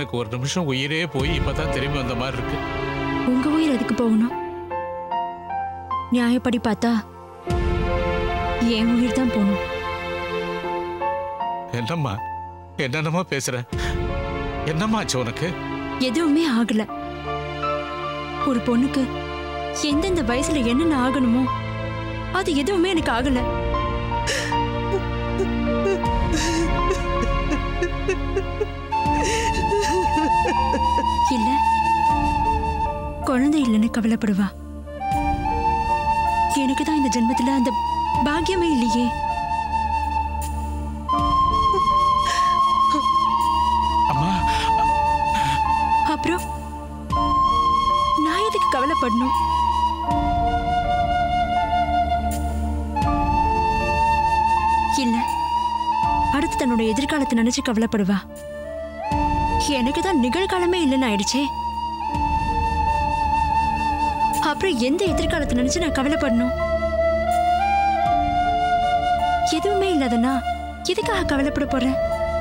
எனக்கு ஒரு நிமிஷம் உயிரே போய் இப்பதான் திரும்பி வந்த மாதிரி இருக்கு உங்க உயிர் எதுக்கு போகணும் நியாயப்படி பார்த்தா என் உயிர் தான் போகணும் என்னம்மா என்னென்னமா பேசுற என்னம்மா ஆச்சு உனக்கு எதுவுமே ஆகல ஒரு பொண்ணுக்கு எந்தெந்த வயசுல என்னென்ன ஆகணுமோ அது எதுவுமே எனக்கு ஆகல இல்ல குழந்தை இல்லைன்னு கவலைப்படுவா எனக்கு தான் இந்த ஜென்மத்துல அந்த பாக்கியமே இல்லையே அம்மா அப்புறம் நான் எதுக்கு கவலைப்படணும் இல்ல அடுத்து தன்னோட எதிர்காலத்தை நினைச்சு கவலைப்படுவா எனக்கு தான் நிகழ்காலமே இல்லைன்னு ஆயிடுச்சே அப்புறம் எந்த எதிர்காலத்தை நினைச்சு நான் கவலைப்படணும் எதுவுமே இல்லாதனா எதுக்காக கவலைப்பட போறேன்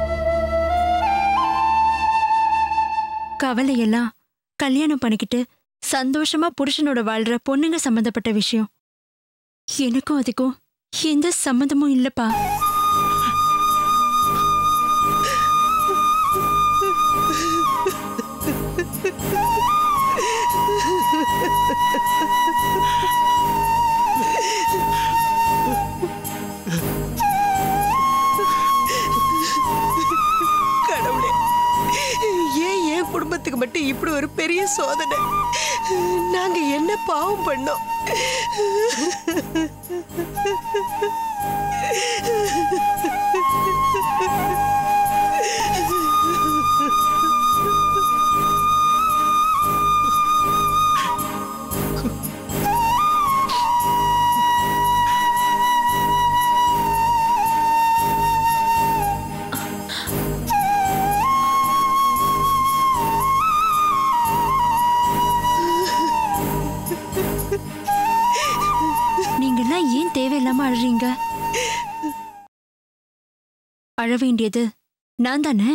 கவலையெல்லாம் கல்யாணம் பண்ணிக்கிட்டு சந்தோஷமா புருஷனோட வாழ்ற பொண்ணுங்க சம்பந்தப்பட்ட விஷயம் எனக்கும் அதுக்கும் எந்த சம்மந்தமும் இல்லப்பா கடவுளே ஏன் என் குடும்பத்துக்கு மட்டும் இப்படி ஒரு பெரிய சோதனை நாங்க என்ன பாவம் பண்ணோம் நீங்கெல்லாம் ஏன் தேவையில்லாம அழுறீங்க அழ வேண்டியது நான் தானே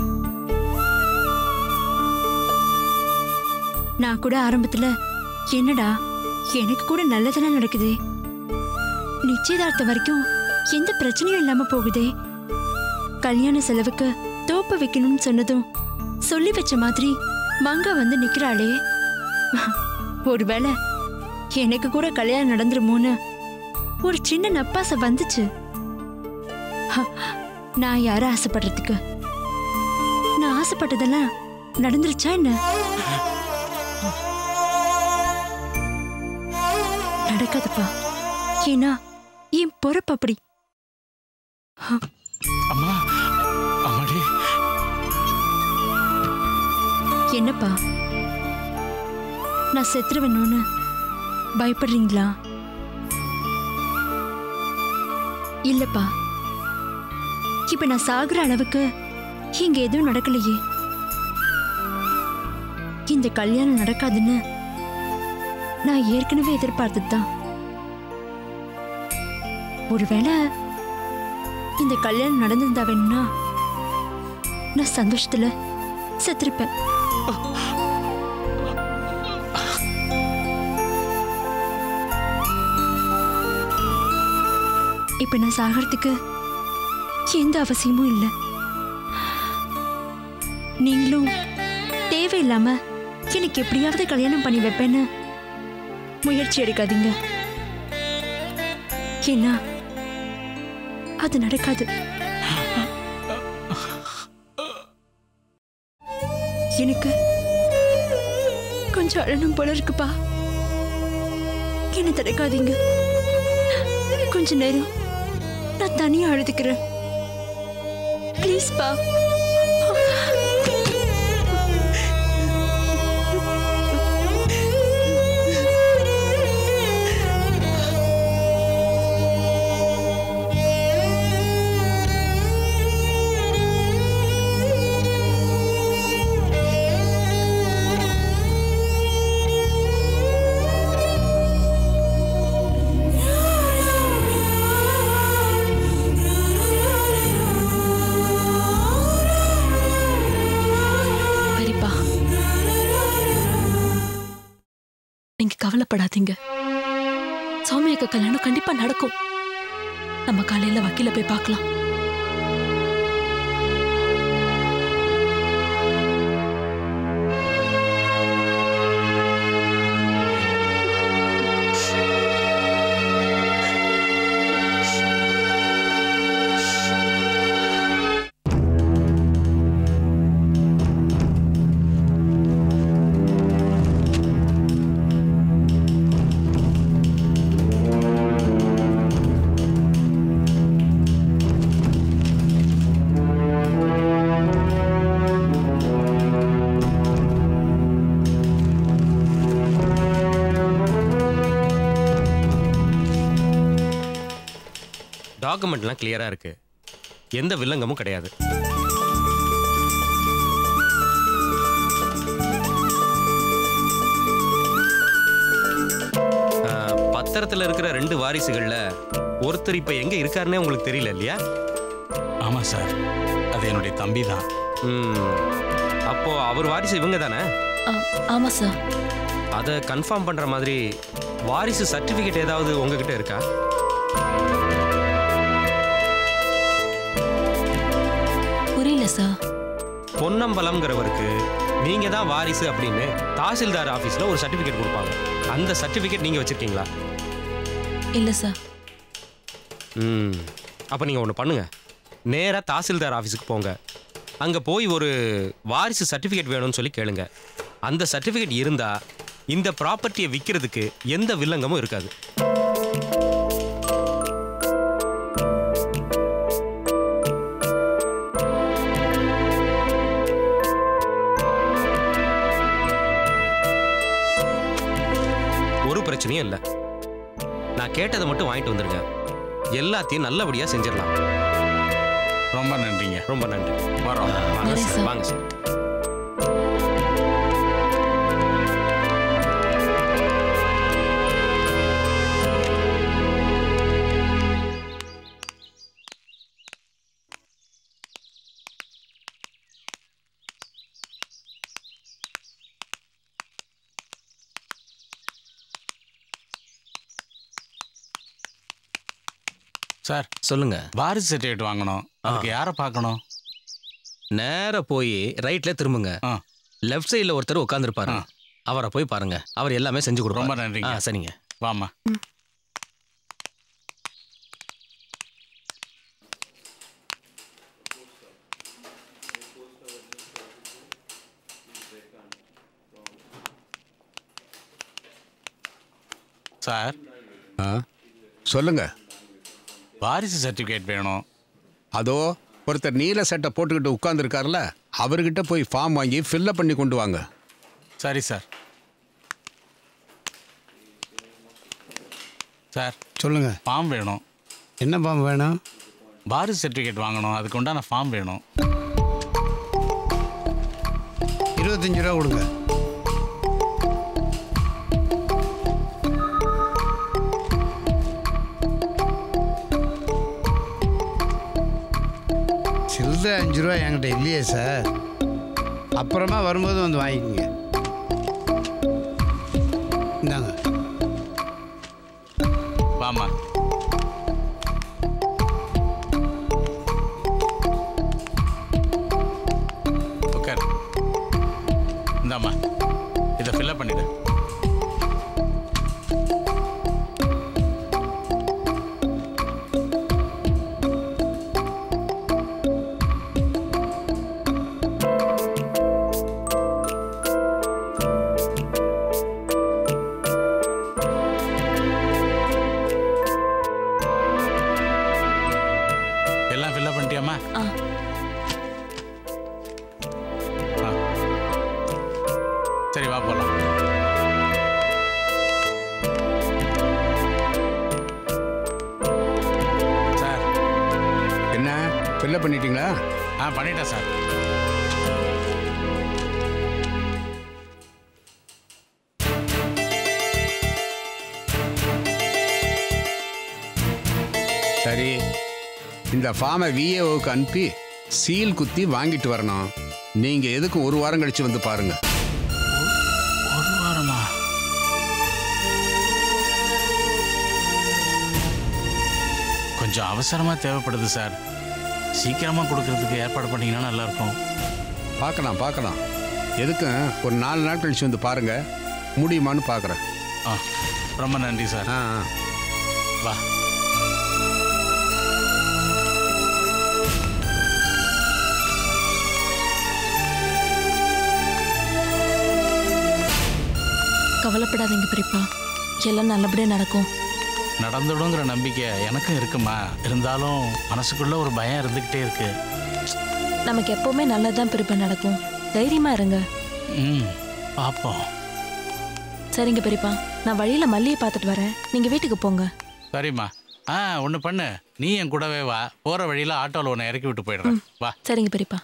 நான் கூட ஆரம்பத்துல என்னடா எனக்கு கூட நல்லதெல்லாம் நடக்குதே நிச்சயதார்த்தம் வரைக்கும் எந்த பிரச்சனையும் இல்லாம போகுதே கல்யாண செலவுக்கு தோப்பு வைக்கணும்னு சொன்னதும் சொல்லி வச்ச மாதிரி மங்கா வந்து நிக்கிறாளே ஒருவேளை எனக்கு கூட கல்யாணம் நடந்துருமோன்னு ஒரு சின்ன நப்பாசை வந்துச்சு ஹ, நான் யார ஆசைப்படுறதுக்கு நான் ஆசைப்பட்டதெல்லாம் நடந்துருச்சா என்ன நடக்காதுப்பா ஏன்னா என் பொறுப்பு அப்படி அம்மா அம்மாடி என்னப்பா நான் செத்துருவேணும்னு பயப்படுறீங்களா இல்லப்பா இப்ப நான் சாகுற அளவுக்கு இங்க எதுவும் நடக்கலையே இந்த கல்யாணம் நடக்காதுன்னு நான் ஏற்கனவே எதிர்பார்த்தது தான் ஒருவேளை இந்த கல்யாணம் நடந்திருந்தா வேணும்னா நான் சந்தோஷத்துல செத்துருப்பேன் இப்ப நான் சாகிறதுக்கு எந்த அவசியமும் இல்லை நீங்களும் தேவையில்லாம எனக்கு எப்படியாவது கல்யாணம் பண்ணி வைப்பேன்னு முயற்சி எடுக்காதீங்க ஏன்னா அது நடக்காது எனக்கு கொஞ்சம் அழணும் போல இருக்குப்பா என்ன தடுக்காதீங்க கொஞ்ச நேரம் நான் தனியா அழுதுக்கிறேன் ப்ளீஸ் பா ஆ கவலைப்படாதீங்க சௌமியாக்கு கல்யாணம் கண்டிப்பா நடக்கும் நம்ம காலையில வக்கீல போய் பார்க்கலாம் டாக்குமெண்ட்லாம் கிளியரா இருக்கு எந்த வில்லங்கமும் கிடையாது ஆஹ், பத்திரத்துல இருக்கிற ரெண்டு வாரிசுகள்ல ஒருத்தர் இப்ப எங்க இருக்காருன்னே உங்களுக்கு தெரியல இல்லையா ஆமா சார் அது என்னுடைய தம்பி தான் ம், அப்போ அவர் வாரிசு இவங்க தானே ஆ, ஆமா சார் அதை கன்ஃபார்ம் பண்ற மாதிரி வாரிசு சர்டிபிகேட் ஏதாவது உங்ககிட்ட இருக்கா புரியல சார் பொன்னம்பலம்ங்கிறவருக்கு நீங்க தான் வாரிசு அப்படின்னு தாசில்தார் ஆபீஸ்ல ஒரு சர்டிபிகேட் கொடுப்பாங்க அந்த சர்டிபிகேட் நீங்க வச்சிருக்கீங்களா இல்ல சார் ம் அப்போ நீங்கள் ஒன்று பண்ணுங்க நேராக தாசில்தார் ஆஃபீஸுக்கு போங்க அங்கே போய் ஒரு வாரிசு சர்டிஃபிகேட் வேணும்னு சொல்லி கேளுங்க அந்த சர்டிஃபிகேட் இருந்தால் இந்த ப்ராப்பர்ட்டியை விற்கிறதுக்கு எந்த வில்லங்கமும் இருக்காது ஒரு பிரச்சனையும் இல்லை நான் கேட்டதை மட்டும் வாங்கிட்டு வந்துருங்க எல்லாத்தையும் நல்லபடியாக செஞ்சிடலாம் ரொம்ப நன்றிங்க ரொம்ப நன்றி வரோம் வாங்க வரேன் சார் சார். வாங்க சார் சார் சொல்லுங்க வாரிசு சர்டிஃபிகேட் வாங்கணும் அதுக்கு யாரை பார்க்கணும் நேரா போய் ரைட்ல திரும்புங்க ஆ. லெஃப்ட் சைடுல ஒருத்தர் உட்காந்துருப்பாரு ஆ. அவரை போய் பாருங்க அவர் எல்லாமே செஞ்சு ரொம்ப கொடுப்பாரு நன்றிங்க ஆ சரிங்க வாமா சார் ஆ சொல்லுங்க வாரிசு சர்டிஃபிகேட் வேணும் அதோ ஒருத்தர் நீல சட்டை போட்டுக்கிட்டு உட்கார்ந்துருக்காருல அவர்கிட்ட போய் ஃபார்ம் வாங்கி ஃபில்லப் பண்ணி கொண்டு வாங்க சரி சார் சார் சொல்லுங்க ஃபார்ம் வேணும் என்ன பாம்பு வேணும் வாரிசு சர்டிஃபிகேட் வாங்கணும் அதுக்கு உண்டான ஃபார்ம் வேணும் இருபத்தஞ்சு ரூபா கொடுங்க சில்லறை அஞ்சு ரூபா என்கிட்ட இல்லையே சார் அப்புறமா வரும்போது வந்து வாங்கிக்கோங்க இந்தாங்க வாமா உட்கார் இந்தாம்மா இதை ஃபில்அப் பண்ணிடு எல்லாம் ஃபில்அப் பண்ணிட்டியாம்மா ஆ ஆ. சரி வா போலாம் சார் என்ன ஃபில்லப் பண்ணிட்டீங்களா ஆ பண்ணிட்டேன் சார் சரி இந்த ஃபார்மை விஏஓக்கு அனுப்பி சீல் குத்தி வாங்கிட்டு வரணும் நீங்க எதுக்கு ஒரு வாரம் கழிச்சு வந்து பாருங்க ஒரு வாரமா கொஞ்சம் அவசரமாக தேவைப்படுது சார் சீக்கிரமாக கொடுக்கறதுக்கு ஏற்பாடு பண்ணீங்கன்னா நல்லாயிருக்கும் பார்க்கலாம் பார்க்கலாம் எதுக்கும் ஒரு நாலு நாள் கழிச்சு வந்து பாருங்க முடியுமான்னு பார்க்குறேன் ஆ ரொம்ப நன்றி சார் ஆ ஆ வா கவலைப்படாதீங்க பெரியப்பா எல்லாம் நல்லபடியா நடக்கும் நடந்துடுங்கிற நம்பிக்கை எனக்கும் இருக்குமா இருந்தாலும் மனசுக்குள்ள ஒரு பயம் இருந்துக்கிட்டே இருக்கு நமக்கு எப்பவுமே நல்லதுதான் பெரியப்பா நடக்கும் தைரியமா இருங்க ம் பார்ப்போம் சரிங்க பெரியப்பா நான் வழியில மல்லியை பார்த்துட்டு வரேன் நீங்க வீட்டுக்கு போங்க சரிம்மா ஆ ஒன்று பண்ணு நீ என் கூடவே வா போகிற வழியில் ஆட்டோவில் உன்னை இறக்கி விட்டு போயிடுறேன் வா சரிங்க பெரியப்பா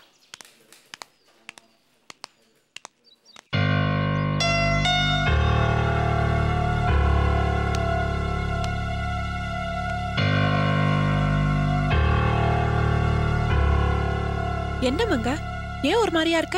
என்னமங்க ஏன் ஒரு மாதிரியா இருக்க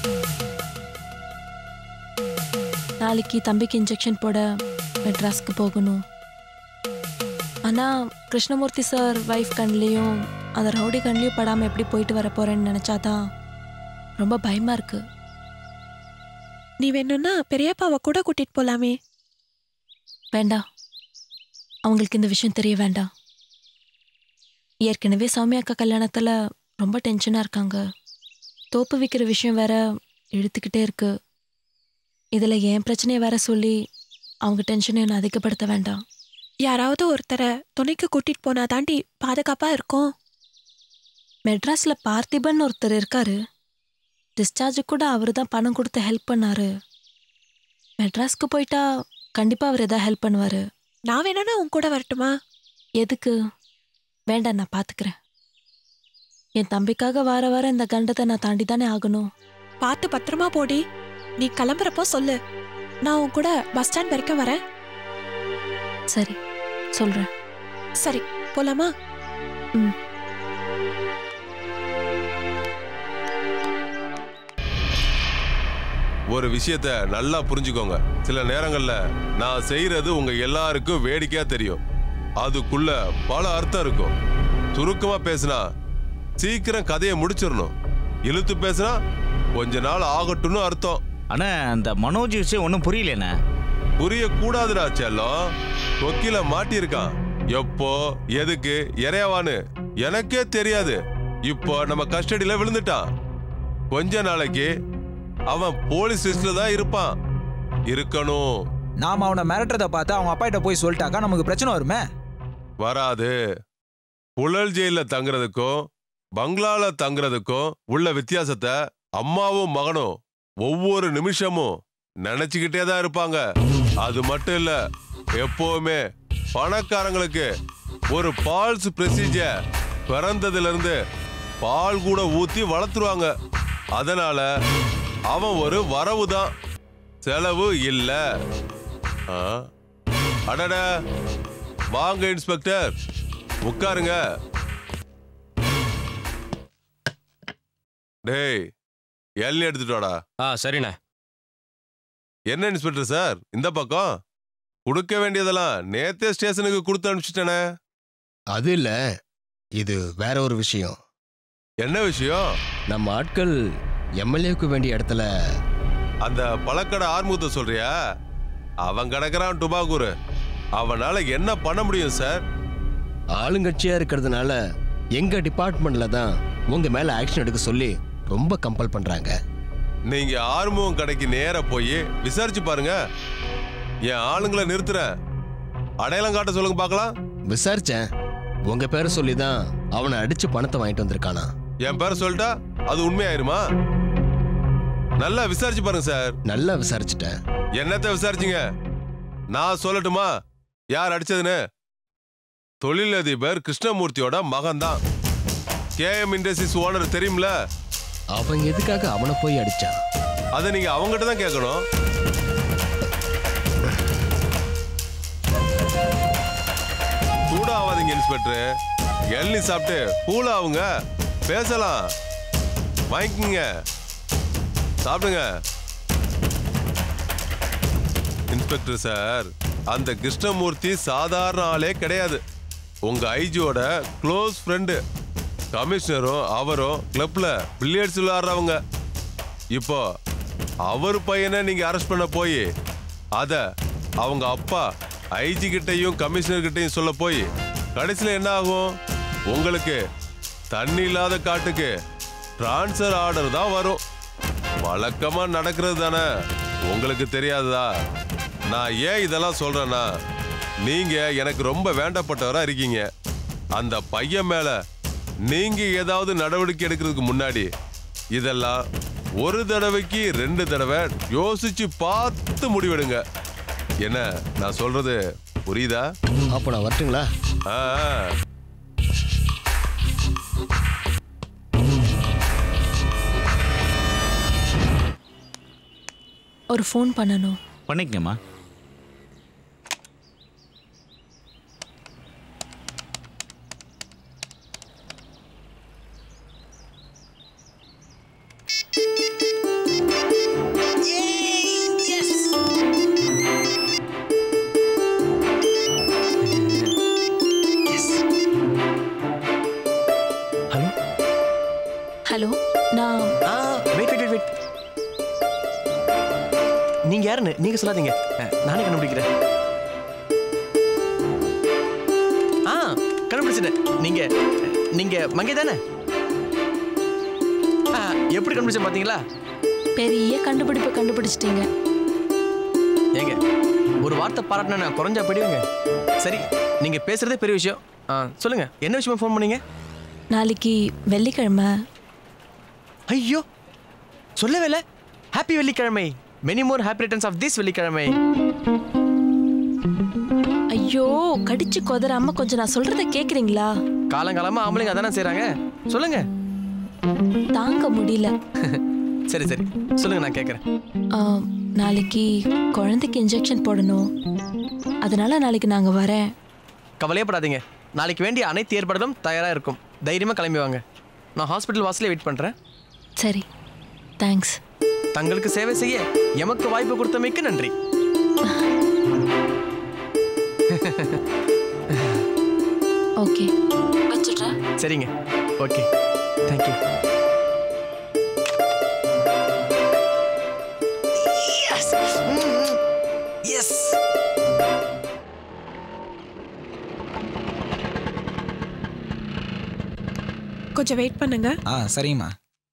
நாளைக்கு தம்பிக்கு இன்ஜெக்ஷன் போட மெட்ராஸ்க்கு போகணும் ஆனா கிருஷ்ணமூர்த்தி சார் ஒய்ஃப் கண்லேயும் அந்த ரவுடி கண்லேயும் படாமல் எப்படி போயிட்டு வர போறேன்னு நினச்சாதான் ரொம்ப பயமா இருக்கு நீ வேணும்னா பெரியப்பாவை கூட கூட்டிட்டு போலாமே வேண்டாம் அவங்களுக்கு இந்த விஷயம் தெரிய வேண்டாம் ஏற்கனவே சௌமியா அக்கா கல்யாணத்தில் ரொம்ப டென்ஷனாக இருக்காங்க தோப்பு விற்கிற விஷயம் வேற இழுத்துக்கிட்டே இருக்கு இதில் என் பிரச்சனையை வேற சொல்லி அவங்க டென்ஷனை இன்னும் அதிகப்படுத்த வேண்டாம் யாராவது ஒருத்தரை துணைக்கு கூட்டிட்டு போனா தாண்டி பாதுகாப்பா இருக்கும் மெட்ராஸில் பார்த்திபன் ஒருத்தர் இருக்காரு டிஸ்சார்ஜ் கூட அவர் தான் பணம் கொடுத்து ஹெல்ப் பண்ணாரு மெட்ராஸ்க்கு போயிட்டா கண்டிப்பாக அவர் எதாவது ஹெல்ப் பண்ணுவார் நான் வேணும்னா உன் கூட வரட்டுமா எதுக்கு வேண்டாம் நான் பார்த்துக்கிறேன் என் தம்பிக்காக வார வாரம் இந்த கண்டத்தை நான் தாண்டி தானே ஆகணும் பார்த்து பத்திரமா போடி நீ கிளம்புறப்போ சொல்லு நான் உன் கூட பஸ் ஸ்டாண்ட் வரைக்கும் வரேன் சரி சொல்கிறேன் சரி போலாமா ஒரு விஷயத்த நல்லா புரிஞ்சுக்கோங்க சில நேரங்கள்ல நான் செய்யறது உங்க எல்லாருக்கும் வேடிக்கையா தெரியும் அதுக்குள்ள பல அர்த்தம் இருக்கும் சுருக்கமா பேசினா சீக்கிரம் கதையை முடிச்சிடணும் இழுத்து பேசினா கொஞ்ச நாள் ஆகட்டும்னு அர்த்தம் அண்ணா அந்த மனோஜ் விஷயம் ஒன்றும் புரியலண்ணே புரியக்கூடாதுடா செல்லம் கொக்கில மாட்டியிருக்கான் எப்போ எதுக்கு இறையவான்னு எனக்கே தெரியாது இப்போ நம்ம கஸ்டடியில விழுந்துட்டான் கொஞ்ச நாளைக்கு அவன் போலீஸ் லிஸ்ட்ல தான் இருப்பான் இருக்கணும் நாம அவனை மிரட்டுறதை பார்த்து அவங்க அப்பா கிட்ட போய் சொல்லிட்டாக்கா நமக்கு பிரச்சனை வருமே வராது புழல் ஜெயில தங்குறதுக்கும் பங்களால தங்குறதுக்கும் உள்ள வித்தியாசத்தை அம்மாவும் மகனும் ஒவ்வொரு நிமிஷமும் நினைச்சுக்கிட்டே தான் இருப்பாங்க அது மட்டும் இல்ல எப்பவுமே பணக்காரங்களுக்கு ஒரு பால்ஸ் ப்ரொசீஜர் பிறந்ததுல இருந்து பால் கூட ஊத்தி வளர்த்துருவாங்க அதனால அவன் ஒரு வரவு தான் செலவு இல்ல ஆ? அடட வாங்க இன்ஸ்பெக்டர் உட்காருங்க டேய் எல்லி எடுத்துட்டு வாடா ஆ சரிண்ணே என்ன இன்ஸ்பெக்டர் சார் இந்த பக்கம் கொடுக்க வேண்டியதெல்லாம் நேத்தே ஸ்டேஷனுக்கு கொடுத்து அனுப்பிச்சிட்டேனே அது இல்ல இது வேற ஒரு விஷயம் என்ன விஷயம் நம்ம ஆட்கள் எம்எல்ஏக்கு வேண்டிய இடத்துல அந்த பழக்கடை ஆர்முகத்தை சொல்றியா அவன் கிடக்குறான் டுபாகூர் அவனால என்ன பண்ண முடியும் சார் ஆளுங்கட்சியா இருக்கிறதுனால எங்க டிபார்ட்மெண்ட்ல தான் உங்க மேல ஆக்ஷன் எடுக்க சொல்லி ரொம்ப கம்பல் பண்றாங்க நீங்க ஆறுமுகம் கடைக்கு நேரா போய் விசாரிச்சு பாருங்க என் ஆளுங்களை நிறுத்துறேன் அடையாளம் காட்ட சொல்லுங்க பார்க்கலாம் விசாரிச்சேன் உங்க பேரை சொல்லி தான் அவனை அடிச்சு பணத்தை வாங்கிட்டு வந்திருக்கானா என் பேரை சொல்லிட்டா அது உண்மையாயிருமா நல்லா விசாரிச்சு பாருங்க சார் நல்லா விசாரிச்சுட்டேன் என்னத்த விசாரிச்சீங்க நான் சொல்லட்டுமா யார் அடிச்சதுன்னு தொழிலதிபர் கிருஷ்ணமூர்த்தியோட மகன் தான் கேஎம் இண்டஸ்ட்ரீஸ் ஓனர் தெரியும்ல அவன் எதுக்காக அவனை போய் அடிச்சான் அதை நீங்க அவங்ககிட்ட தான் கேட்கணும் சூடாவாதீங்க இன்ஸ்பெக்டர் எள்ளி சாப்பிட்டு கூல் ஆகுங்க பேசலாம் வாங்கிக்கங்க சாப்பிடுங்க இன்ஸ்பெக்டர் சார் அந்த கிருஷ்ணமூர்த்தி சாதாரண ஆளே கிடையாது உங்க ஐஜியோட க்ளோஸ் ஃப்ரெண்டு கமிஷனரும் அவரும் கிளப்ல பில்லியர்ட்ஸ் விளையாடுறவங்க இப்போ அவர் பையனை நீங்க அரெஸ்ட் பண்ண போய் அத அவங்க அப்பா ஐஜி கிட்டையும் கமிஷனர் கிட்டையும் சொல்ல போய் கடைசியில் என்ன ஆகும் உங்களுக்கு தண்ணி இல்லாத காட்டுக்கு டிரான்ஸ்ஃபர் ஆர்டர் தான் வரும் வழக்கமா நடக்கிறது தானே உங்களுக்கு தெரியாததா நான் ஏன் இதெல்லாம் சொல்றேன்னா நீங்க எனக்கு ரொம்ப வேண்டப்பட்டவரா இருக்கீங்க அந்த பையன் மேல நீங்க ஏதாவது நடவடிக்கை எடுக்கிறதுக்கு முன்னாடி இதெல்லாம் ஒரு தடவைக்கு ரெண்டு தடவை யோசிச்சு பார்த்து முடிவெடுங்க என்ன நான் சொல்றது புரியுதா அப்போ நான் வரட்டுங்களா ஆ ஆ. ஒரு ஃபோன் பண்ணணும் பண்ணிக்கங்கம்மா ஹலோ ஹலோ நான் ஆ வெயிட் வெயிட் வெயிட் நீங்க யாருன்னு நீங்க சொல்லாதீங்க அஹ், நானே கண்டுபிடிக்கிறேன் ஆ கண்டுபிடிச்சிட்டேன் நீங்க நீங்க மங்கை தானே ஆ, எப்படி கண்டுபிடிச்சேன் பாத்தீங்களா பெரிய கண்டுபிடிப்பு கண்டுபிடிச்சிட்டீங்க ஏங்க ஒரு வார்த்தை பாராட்டினா நான் குறைஞ்சா போயிடுவேங்க சரி நீங்க பேசுறதே பெரிய விஷயம் ஆ சொல்லுங்க என்ன விஷயமா ஃபோன் பண்ணீங்க நாளைக்கு வெள்ளிக்கிழமை ஐயோ சொல்லவே இல்லை ஹாப்பி வெள்ளிக்கிழமை many more happy returns of this வெள்ளிக்கிழமை ஐயோ கடிச்சு கொதறாம கொஞ்சம் நான் சொல்றத கேக்குறீங்களா காலங்காலமா ஆம்பளைங்க அதானே செய்றாங்க சொல்லுங்க தாங்க முடியல சரி சரி சொல்லுங்க நான் கேட்குறேன் ஆ, நாளைக்கு குழந்தைக்கு இன்ஜெக்ஷன் போடணும் அதனால நாளைக்கு நாங்க வரேன் கவலையப்படாதீங்க நாளைக்கு வேண்டிய அனைத்து ஏற்பாடுகளும் தயாராக இருக்கும் தைரியமாக கிளம்பி வாங்க நான் ஹாஸ்பிட்டல் வாசலே வெயிட் பண்ணுறேன் சரி தேங்க்ஸ் தங்களுக்கு சேவை செய்ய எமக்கு வாய்ப்பு கொடுத்தமைக்கு நன்றி ஓகே வச்சுட்றா சரிங்க ஓகே தேங்க்யூ எஸ் கொஞ்சம் வெயிட் பண்ணுங்க ஆ சரிங்கம்மா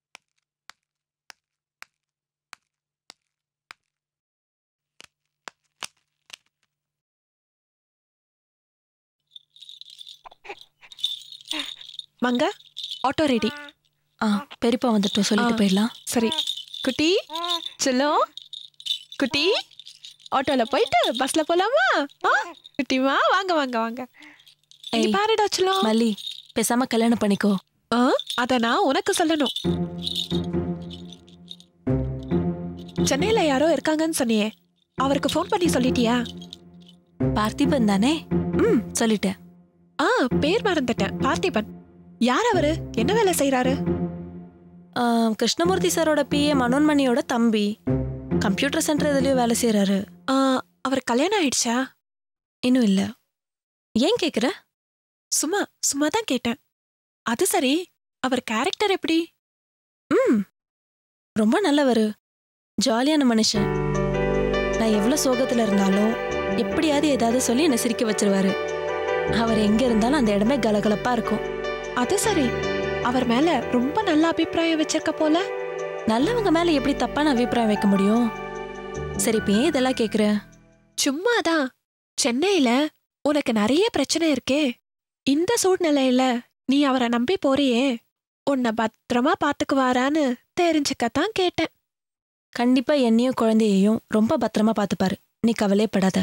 மங்க ஆட்டோ ரெடி ஆ பெரியப்பா வந்துட்டோம் சொல்லிட்டு ஆ. போயிடலாம் சரி குட்டி செல்லம் குட்டி ஆட்டோல போயிட்டு பஸ்ல போலாமா ஆ குட்டிமா வாங்க வாங்க வாங்க இங்க ஏய், பாருடா செல்லம் மல்லி பேசாம கல்யாணம் பண்ணிக்கோ ஆ அத நான் உனக்கு சொல்லணும் சென்னையில யாரோ இருக்காங்கன்னு சொன்னியே அவருக்கு ஃபோன் பண்ணி சொல்லிட்டியா பார்த்திபன் தானே ம் சொல்லிட்டேன் ஆ பேர் மறந்துட்டேன் பார்த்திபன் யார் அவரு என்ன வேலை செய்றாரு ஆ, கிருஷ்ணமூர்த்தி சாரோட பிஏ மனோன்மணியோட தம்பி கம்ப்யூட்டர் சென்டர் எதுலயும் வேலை செய்றாரு ஆ அவர் கல்யாணம் ஆயிடுச்சா இன்னும் இல்ல ஏன் கேக்குற சும்மா சும்மா தான் கேட்டேன் அது சரி அவர் கேரக்டர் எப்படி ம் ரொம்ப நல்லவர் ஜாலியான மனுஷன் நான் எவ்வளோ சோகத்தில் இருந்தாலும் எப்படியாவது ஏதாவது சொல்லி என்னை சிரிக்க வச்சிருவாரு அவர் எங்க இருந்தாலும் அந்த இடமே கலகலப்பா இருக்கும் அது சரி அவர் மேல ரொம்ப நல்ல அபிப்பிராயம் வச்சிருக்க போல நல்லவங்க மேல எப்படி தப்பான அபிப்பிராயம் வைக்க முடியும் சரி இப்ப ஏன் இதெல்லாம் கேக்குற சும்மாதான் சென்னையில உனக்கு நிறைய பிரச்சனை இருக்கே இந்த சூழ்நிலையில நீ அவரை நம்பி போறியே உன்னை பத்திரமா பாத்துக்குவாரான்னு தெரிஞ்சுக்கத்தான் கேட்டேன் கண்டிப்பா என்னையும் குழந்தையையும் ரொம்ப பத்திரமா பார்த்துப்பாரு நீ கவலையப்படாத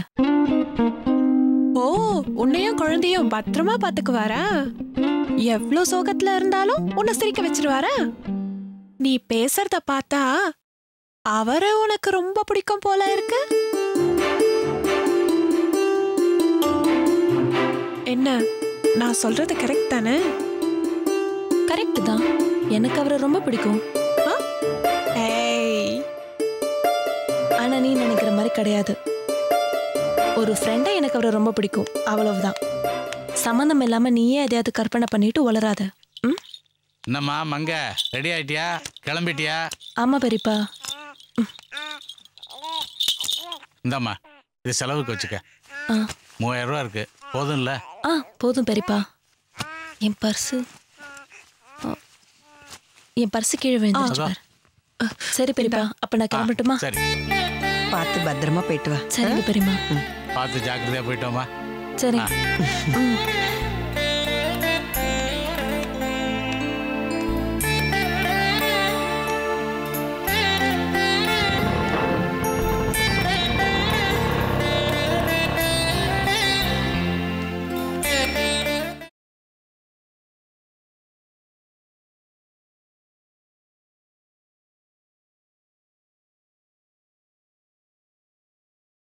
ஓ உன்னையும் குழந்தையும் பத்திரமா பாத்துக்குவாரா எவ்ளோ சோகத்துல இருந்தாலும் உன்னை சிரிக்க வச்சிருவாரா நீ பேசுறத பார்த்தா அவரை உனக்கு ரொம்ப பிடிக்கும் போல இருக்கு என்ன நான் சொல்றது கரெக்ட் தானே கரெக்ட் தான் எனக்கு அவரை ரொம்ப பிடிக்கும் ஏய் ஆனா நீ நினைக்கிற மாதிரி கிடையாது ஒரு ஃப்ரெண்டை எனக்கு அவரை ரொம்ப பிடிக்கும் அவ்வளவுதான் சம்மந்தம் இல்லாம நீயே எதையாவது கற்பனை பண்ணிட்டு உளராத ம் என்னம்மா மங்க ரெடி ஆயிட்டியா கிளம்பிட்டியா ஆமா பெரியப்பா இந்தாம்மா இது செலவுக்கு வச்சுக்க ஆ மூவாயிரம் ரூபா இருக்கு போதும்ல ஆ போதும் பெரியப்பா என் பர்ஸு ஆ, என் பர்ஸு கீழே விழுந்துருச்சு அதான். பாரு. ஆ, சரி பெரியப்பா அப்ப நான் கிளம்பட்டுமா சரி பார்த்து பத்திரமா போயிட்டு வா சரிங்க பெரியம்மா பார்த்து ஜாக்கிரதையா போயிட்டோமா சரி ஆ. ம்